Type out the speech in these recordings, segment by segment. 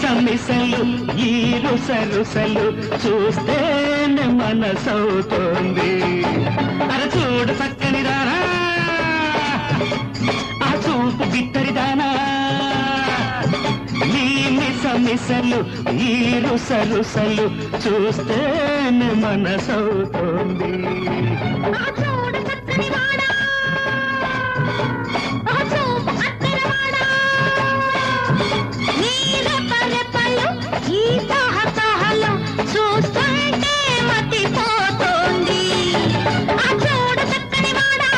మిసలు ఈ రుసరుసలు చూస్తేనే మనసవుతోంది అర చూడు చక్కని రారా ఆ చూపు బిత్తరిదానా ఈ మిస మిసలు ఈ రుసరుసలు చూస్తేనే మనసవుతోంది ఆ చూడు చక్కని వాడా ఆ చూపు అత్తరవాడా నీ రెపరెపలు ఈ తహతహలు చూస్తుంటే మతిపోతోంది ఆ చూడు చక్కని వాడా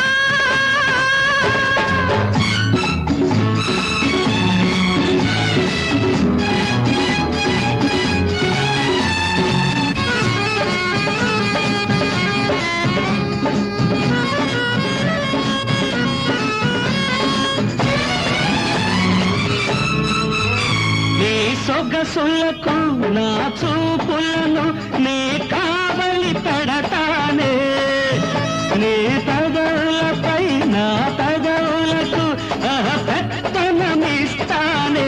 నీ సొగసులకు నా చూపులను నే కావలి పెడతానే నీ తగవులపై నా తగవులకు పెత్తనమిస్తానే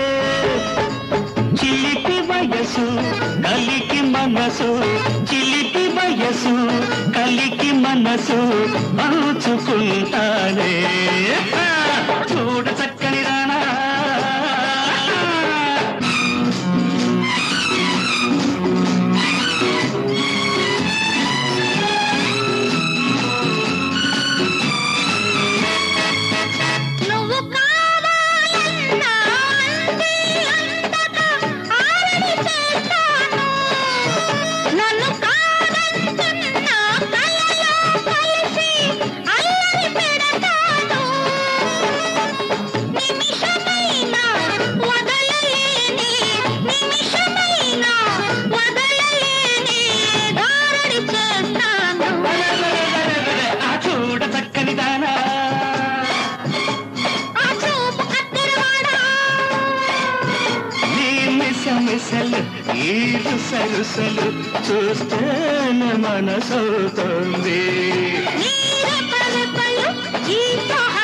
చిలిపి వయసు కలికి మనసు చిలిపి వయసు కలికి మనసు పంచుకుంటానే చూడ చక్కని రానా నువ్వు కావాలన్నా అంది అందక ఆరడి చేస్తాను నన్ను కాదంటున్నా కలలో కలిసి అల్లరి పెడతాను నిమిషమైనా వదలలేని నిమిషమైనా వదలలేని దారడి చేస్తాను ఆ చూడ చక్కని దానా ఆ చూపు కత్తెరవాడా నీ మిస మిసలు ఈ రుసరుసలు చూస్తేనే మనసవుతోంది నీరెపరెపలు ఈ తహ